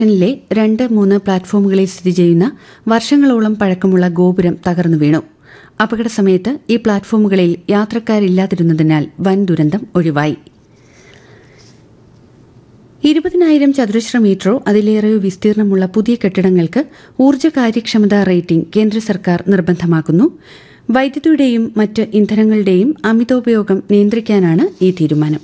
ിലെ രണ്ട് മൂന്ന് പ്ലാറ്റ്ഫോമുകളിൽ സ്ഥിതി ചെയ്യുന്ന വർഷങ്ങളോളം പഴക്കമുള്ള ഗോപുരം തകർന്നു വീണു അപകട സമയത്ത് ഈ പ്ലാറ്റ്ഫോമുകളിൽ യാത്രക്കാരില്ലാതിരുന്നതിനാൽ വൻ ദുരന്തം ഒഴിവായി ഇരുപതിനായിരം ചതുരശ്ര മീറ്ററോ അതിലേറെയോ വിസ്തീർണമുള്ള പുതിയ കെട്ടിടങ്ങൾക്ക് ഊർജ്ജ കാര്യക്ഷമതാ റേറ്റിംഗ് കേന്ദ്ര സർക്കാർ നിർബന്ധമാക്കുന്നു വൈദ്യുതിയുടെയും മറ്റ് ഇന്ധനങ്ങളുടെയും അമിതോപയോഗം നിയന്ത്രിക്കാനാണ് ഈ തീരുമാനം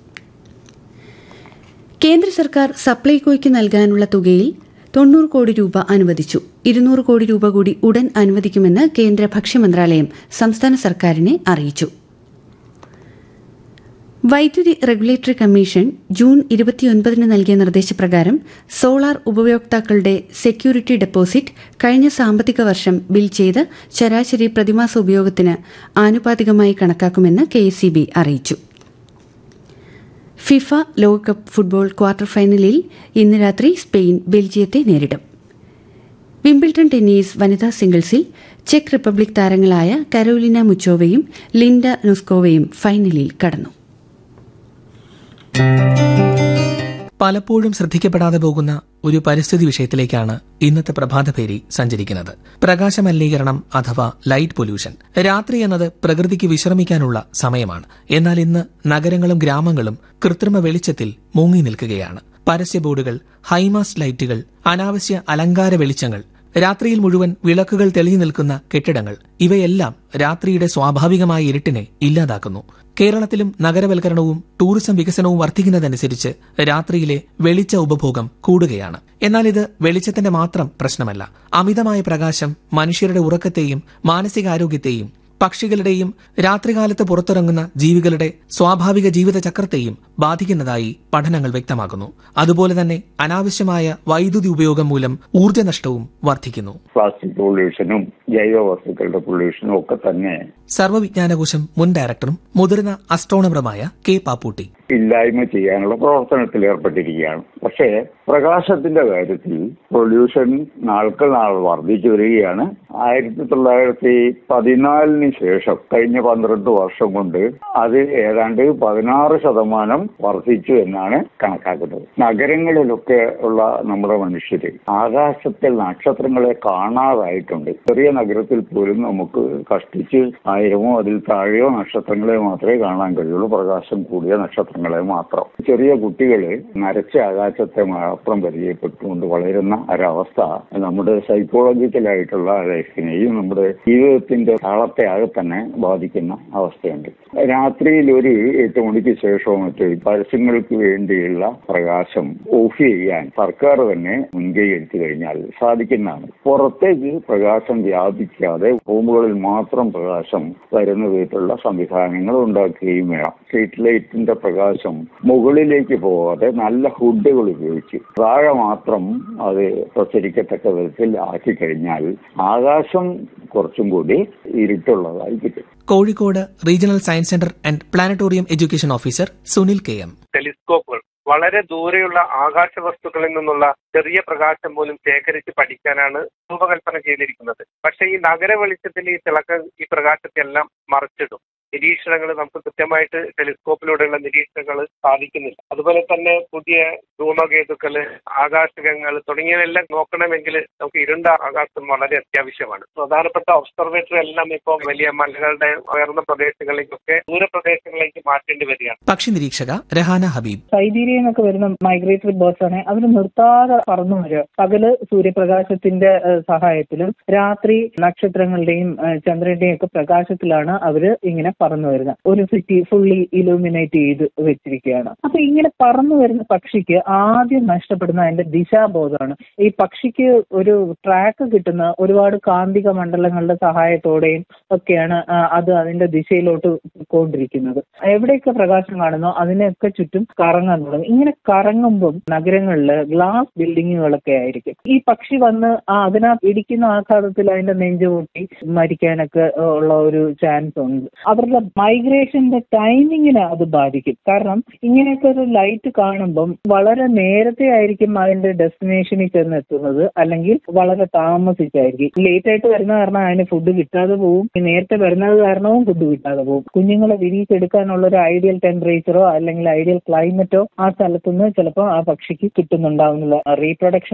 കേന്ദ്ര സർക്കാർ സപ്ലൈകോയ്ക്ക് നൽകാനുള്ള തുകയിൽ തൊണ്ണൂറ് കോടി രൂപ അനുവദിച്ചു ഇരുന്നൂറ് കോടി രൂപ കൂടി ഉടൻ അനുവദിക്കുമെന്ന് കേന്ദ്ര ഭക്ഷ്യമന്ത്രാലയം സംസ്ഥാന സർക്കാരിനെ അറിയിച്ചു വൈദ്യുതി റെഗുലേറ്ററി കമ്മീഷൻ ജൂൺ ഇരുപത്തിയൊൻപതിന് നൽകിയ നിർദ്ദേശപ്രകാരം സോളാർ ഉപഭോക്താക്കളുടെ സെക്യൂരിറ്റി ഡെപ്പോസിറ്റ് കഴിഞ്ഞ സാമ്പത്തിക വർഷം ബിൽ ചെയ്ത് ശരാശരി പ്രതിമാസ ഉപയോഗത്തിന് ആനുപാതികമായി കണക്കാക്കുമെന്ന് കെഎസ്ഇബി അറിയിച്ചു ഫിഫ ലോകകപ്പ് ഫുട്ബോൾ ക്വാർട്ടർ ഫൈനലിൽ ഇന്ന് രാത്രി സ്പെയിൻ ബെൽജിയത്തെ നേരിടും വിംബിൾട്ടൺ ടെന്നീസ് വനിതാ സിംഗിൾസിൽ ചെക്ക് റിപ്പബ്ലിക് താരങ്ങളായ കരോലിന മുച്ചോവയും ലിൻഡ നുസ്കോവയും ഫൈനലിൽ കടന്നു പലപ്പോഴും ശ്രദ്ധിക്കപ്പെടാതെ പോകുന്ന ഒരു പരിസ്ഥിതി വിഷയത്തിലേക്കാണ് ഇന്നത്തെ പ്രഭാതപേരി സഞ്ചരിക്കുന്നത് പ്രകാശ മലിനീകരണം അഥവാ ലൈറ്റ് പൊല്യൂഷൻ രാത്രി എന്നത് പ്രകൃതിക്ക് വിശ്രമിക്കാനുള്ള സമയമാണ് എന്നാൽ ഇന്ന് നഗരങ്ങളും ഗ്രാമങ്ങളും കൃത്രിമ വെളിച്ചത്തിൽ മുങ്ങി നിൽക്കുകയാണ് പരസ്യ ബോർഡുകൾ ഹൈമാസ്റ്റ് ലൈറ്റുകൾ അനാവശ്യ അലങ്കാര വെളിച്ചങ്ങൾ രാത്രിയിൽ മുഴുവൻ വിളക്കുകൾ തെളിഞ്ഞു നിൽക്കുന്ന കെട്ടിടങ്ങൾ ഇവയെല്ലാം രാത്രിയുടെ സ്വാഭാവികമായ ഇരുട്ടിനെ ഇല്ലാതാക്കുന്നു കേരളത്തിലും നഗരവൽക്കരണവും ടൂറിസം വികസനവും വർദ്ധിക്കുന്നതനുസരിച്ച് രാത്രിയിലെ വെളിച്ച ഉപഭോഗം കൂടുകയാണ് എന്നാൽ ഇത് വെളിച്ചത്തിന്റെ മാത്രം പ്രശ്നമല്ല അമിതമായ പ്രകാശം മനുഷ്യരുടെ ഉറക്കത്തെയും മാനസികാരോഗ്യത്തെയും പക്ഷികളുടെയും രാത്രികാലത്ത് പുറത്തിറങ്ങുന്ന ജീവികളുടെ സ്വാഭാവിക ജീവിതചക്രത്തെയും ബാധിക്കുന്നതായി പഠനങ്ങൾ വ്യക്തമാക്കുന്നു അതുപോലെ തന്നെ അനാവശ്യമായ വൈദ്യുതി ഉപയോഗം മൂലം ഊർജ്ജനഷ്ടവും വർദ്ധിക്കുന്നു പ്ലാസ്റ്റിക് പൊള്യൂഷനും ജൈവ വസ്തുക്കളുടെ പൊള്യൂഷനും ഒക്കെ തന്നെ സർവ്വവിജ്ഞാനകോശം മുൻ ഡയറക്ടറും മുതിർന്ന അസ്ട്രോണറുമായ കെ പാപ്പൂട്ടി ഇല്ലായ്മ ചെയ്യാനുള്ള പ്രവർത്തനത്തിൽ ഏർപ്പെട്ടിരിക്കുകയാണ് പക്ഷേ പ്രകാശത്തിന്റെ കാര്യത്തിൽ പൊല്യൂഷൻ നാൾക്ക് നാൾ വർദ്ധിച്ചു വരികയാണ് ആയിരത്തി തൊള്ളായിരത്തി പതിനാലിന് ശേഷം കഴിഞ്ഞ പന്ത്രണ്ട് വർഷം കൊണ്ട് അത് ഏതാണ്ട് പതിനാറ് ശതമാനം വർദ്ധിച്ചു എന്നാണ് കണക്കാക്കുന്നത് നഗരങ്ങളിലൊക്കെ ഉള്ള നമ്മുടെ മനുഷ്യര് ആകാശത്തിൽ നക്ഷത്രങ്ങളെ കാണാതായിട്ടുണ്ട് ചെറിയ നഗരത്തിൽ പോലും നമുക്ക് കഷ്ടിച്ച് ആയിരമോ അതിൽ താഴെയോ നക്ഷത്രങ്ങളെ മാത്രമേ കാണാൻ കഴിയുള്ളൂ പ്രകാശം കൂടിയ നക്ഷത്രങ്ങളെ മാത്രം ചെറിയ കുട്ടികള് നരച്ച ആകാശത്തെ മാത്രം പരിചയപ്പെട്ടുകൊണ്ട് വളരുന്ന ഒരവസ്ഥ നമ്മുടെ സൈക്കോളജിക്കലായിട്ടുള്ള ലൈഫിനെയും നമ്മുടെ ജീവിതത്തിന്റെ താളത്തെ ആകെ തന്നെ ബാധിക്കുന്ന അവസ്ഥയുണ്ട് രാത്രിയിൽ ഒരു എട്ട് മണിക്ക് ശേഷമോ മറ്റോ ഈ പരസ്യങ്ങൾക്ക് വേണ്ടിയുള്ള പ്രകാശം ഓഫ് ചെയ്യാൻ സർക്കാർ തന്നെ മുൻകൈ എടുത്തു കഴിഞ്ഞാൽ സാധിക്കുന്നതാണ് പുറത്തേക്ക് പ്രകാശം വ്യാപിക്കാതെ റൂമുകളിൽ മാത്രം പ്രകാശം വരുന്ന വിധത്തിലുള്ള സംവിധാനങ്ങൾ ഉണ്ടാക്കുകയും വേണം സ്ട്രീറ്റ് ലൈറ്റിന്റെ പ്രകാശം മുകളിലേക്ക് പോകാതെ നല്ല ഹുഡുകൾ ഉപയോഗിച്ച് താഴെ മാത്രം അത് പ്രസരിക്കത്തക്ക വിധത്തിൽ ആക്കി കഴിഞ്ഞാൽ ആകാശം കുറച്ചും കൂടി ഇരുട്ടുള്ളതായി കിട്ടും Kozhikode regional science centre and planetarium education officer Sunil K M ടെലിസ്കോപ്പുകൾ വളരെ ദൂരെയുള്ള ആകാശ വസ്തുക്കളിൽ നിന്നുള്ള ചെറിയ പ്രകാശം പോലും ശേഖരിച്ച് പഠിക്കാനാണ് രൂപകൽപ്പന ചെയ്തിരിക്കുന്നത് പക്ഷേ ഈ നഗര വെളിച്ചത്തിൽ ഈ തിളക്കം ഈ പ്രകാശത്തെ എല്ലാം മറച്ചിടും നിരീക്ഷണങ്ങൾ നമുക്ക് കൃത്യമായിട്ട് ടെലിസ്കോപ്പിലൂടെയുള്ള നിരീക്ഷണങ്ങൾ സാധിക്കുന്നില്ല അതുപോലെ തന്നെ പുതിയ ധൂമകേതുക്കള് ആകാശകങ്ങൾ തുടങ്ങിയവയെല്ലാം നോക്കണമെങ്കിൽ നമുക്ക് ഇരുണ്ട ആകാശം വളരെ അത്യാവശ്യമാണ് പ്രധാനപ്പെട്ട ഒബ്സർവേറ്ററി എല്ലാം ഇപ്പോൾ വലിയ മലകളുടെ ഉയർന്ന പ്രദേശങ്ങളിലേക്കൊക്കെ ദൂരപ്രദേശങ്ങളിലേക്ക് മാറ്റേണ്ടി വരികയാണ് പക്ഷി നിരീക്ഷക രഹാന ഹബീബ് സൈബീരിയയിൽ നിന്നൊക്കെ വരുന്ന മൈഗ്രേറ്ററി ബേർഡ്സ് ആണ് അവർ നിർത്താതെ പറന്നു വരിക പകല് സൂര്യപ്രകാശത്തിന്റെ ഏഹ്, സഹായത്തിലും രാത്രി നക്ഷത്രങ്ങളുടെയും ഏഹ്, ചന്ദ്രന്റെയും ഒക്കെ പ്രകാശത്തിലാണ് അവര് ഇങ്ങനെ പറന്നു വരുന്നത് ഒരു സിറ്റി ഫുള്ളി ഇലൂമിനേറ്റ് ചെയ്ത് വെച്ചിരിക്കുകയാണ് അപ്പൊ ഇങ്ങനെ പറന്നു വരുന്ന പക്ഷിക്ക് ആദ്യം നഷ്ടപ്പെടുന്ന അതിന്റെ ദിശാബോധമാണ് ഈ പക്ഷിക്ക് ഒരു ട്രാക്ക് കിട്ടുന്ന ഒരുപാട് കാന്തിക മണ്ഡലങ്ങളുടെ സഹായത്തോടെയും ഒക്കെയാണ് ആ, അത് അതിന്റെ ദിശയിലോട്ട് പോയിക്കൊണ്ടിരിക്കുന്നത് എവിടെയൊക്കെ പ്രകാശം കാണുന്നോ അതിനൊക്കെ ചുറ്റും കറങ്ങാൻ തുടങ്ങും ഇങ്ങനെ കറങ്ങുമ്പോൾ നഗരങ്ങളിൽ ഗ്ലാസ് ബിൽഡിങ്ങുകളൊക്കെ ആയിരിക്കും ഈ പക്ഷി വന്ന് ആ അതിനകത്ത് ഇടിക്കുന്ന ആഘാതത്തിൽ അതിന്റെ നെഞ്ചു പൊട്ടി മരിക്കാനൊക്കെ ഉള്ള ഒരു ചാൻസ് ഉണ്ട് അവർ അവരുടെ മൈഗ്രേഷന്റെ ടൈമിങ്ങിനെ അത് ബാധിക്കും കാരണം ഇങ്ങനെയൊക്കെ ഒരു ലൈറ്റ് കാണുമ്പം വളരെ നേരത്തെ ആയിരിക്കും അതിന്റെ ഡെസ്റ്റിനേഷനിൽ ചെന്ന് എത്തുന്നത് അല്ലെങ്കിൽ വളരെ താമസിച്ചായിരിക്കും ലേറ്റ് ആയിട്ട് വരുന്ന കാരണം അതിന് ഫുഡ് കിട്ടാതെ പോവും നേരത്തെ വരുന്നത് കാരണവും ഫുഡ് കിട്ടാതെ പോവും കുഞ്ഞുങ്ങളെ വിരിയിച്ചെടുക്കാനുള്ള ഒരു ഐഡിയൽ ടെമ്പറേച്ചറോ അല്ലെങ്കിൽ ഐഡിയൽ ക്ലൈമറ്റോ ആ സ്ഥലത്തുനിന്ന് ചിലപ്പോൾ ആ പക്ഷിക്ക് കിട്ടുന്നുണ്ടാവുന്നില്ല റീപ്രൊഡക്ഷൻ